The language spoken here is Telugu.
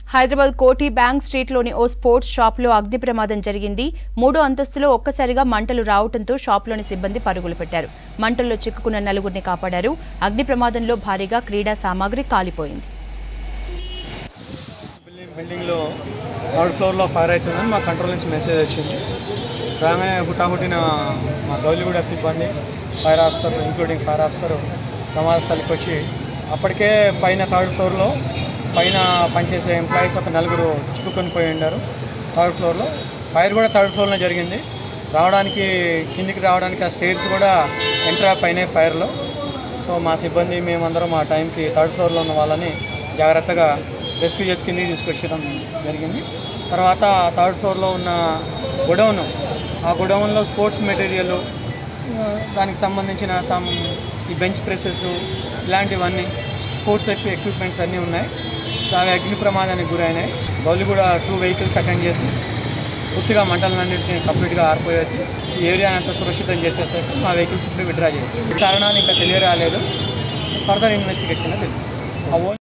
హైదరాబాద్ కోటి బ్యాంక్ స్ట్రీట్లోని ఓ స్పోర్ట్స్ షాప్లో అగ్ని ప్రమాదం జరిగింది మూడో అంతస్తులో ఒక్కసారిగా మంటలు రావడంతో షాప్లోని సిబ్బంది పరుగులు పెట్టారు మంటల్లో చిక్కుకున్న నలుగురిని కాపాడారు అగ్ని ప్రమాదంలో భారీగా క్రీడా సామాగ్రి కాలిపోయింది బిల్డింగ్ బిల్డింగ్లో థర్డ్ ఫ్లోర్లో ఫైర్ అవుతుందని మా కంట్రోల్ నుంచి మెసేజ్ వచ్చింది రాగానే హుటాహుటిన మా గౌలిగూడ సిబ్బంది fire officer including fire officer ప్రమాద స్థలికి వచ్చి అప్పటికే పైన థర్డ్ ఫ్లోర్లో పైన పనిచేసే ఎంప్లాయీస్ ఒక నలుగురు చిక్కుకొని పోయి ఉన్నారు థర్డ్ ఫ్లోర్లో ఫైర్ కూడా థర్డ్ ఫ్లోర్లో జరిగింది రావడానికి కిందికి రావడానికి ఆ స్టేర్స్ కూడా ఎంటర్ పైన ఫైర్లో సో మా సిబ్బంది మేమందరం ఆ టైంకి థర్డ్ ఫ్లోర్లో ఉన్న వాళ్ళని జాగ్రత్తగా రెస్క్యూ చేసి కిందికి తీసుకొచ్చడం జరిగింది తర్వాత థర్డ్ ఫ్లోర్లో ఉన్న గొడౌన్ ఆ గొడౌన్లో స్పోర్ట్స్ మెటీరియల్ దానికి సంబంధించిన సమ్ ఈ బెంచ్ ప్రెసెస్ ఇలాంటివన్నీ స్పోర్ట్స్ ఎక్విప్మెంట్స్ అన్నీ ఉన్నాయి సో అవి అగ్ని ప్రమాదానికి గురైనాయి బౌలి కూడా టూ వెహికల్స్ అటెండ్ చేసి పూర్తిగా మంటలన్నింటినీ కంప్లీట్గా ఆరిపోయేసి ఈ ఏరియా అంతా సురక్షితం చేసేసరికి మా వెహికల్స్ ఇప్పుడు విడ్రా చేసి కారణాలు ఇంకా తెలియరాలేదు ఫర్దర్ ఇన్వెస్టిగేషన్ తెలుసు ఆ ఓన్